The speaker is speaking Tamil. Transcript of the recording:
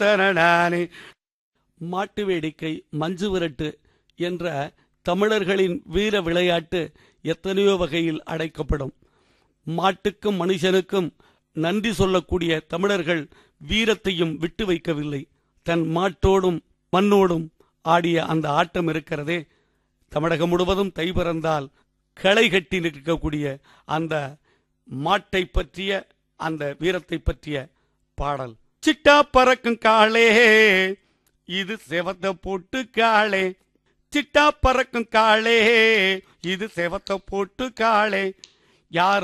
தனடானே மாட்டு வேடிக்கை மஞ்சு விரட்டு என்ற தமிழர்களின் வீர விளையாட்டு எத்தனையோ வகையில் அடைக்கப்படும் மாட்டுக்கும் மனுஷனுக்கும் நன்றி சொல்லக்கூடிய தமிழர்கள் வீரத்தையும் விட்டு வைக்கவில்லை தன் மாட்டோடும் மண்ணோடும் ஆடிய அந்த ஆட்டம் இருக்கிறதே தமிழகம் முழுவதும் தை பிறந்தால் களை கட்டி நிற்கக்கூடிய அந்த மாட்டை பற்றிய அந்த வீரத்தை பற்றிய பாடல் சிட்டா பறக்கும் காளே இது செவத்த போட்டு காளே சிட்டா பறக்கும் காளே இது செவத்த போட்டு காளே யார்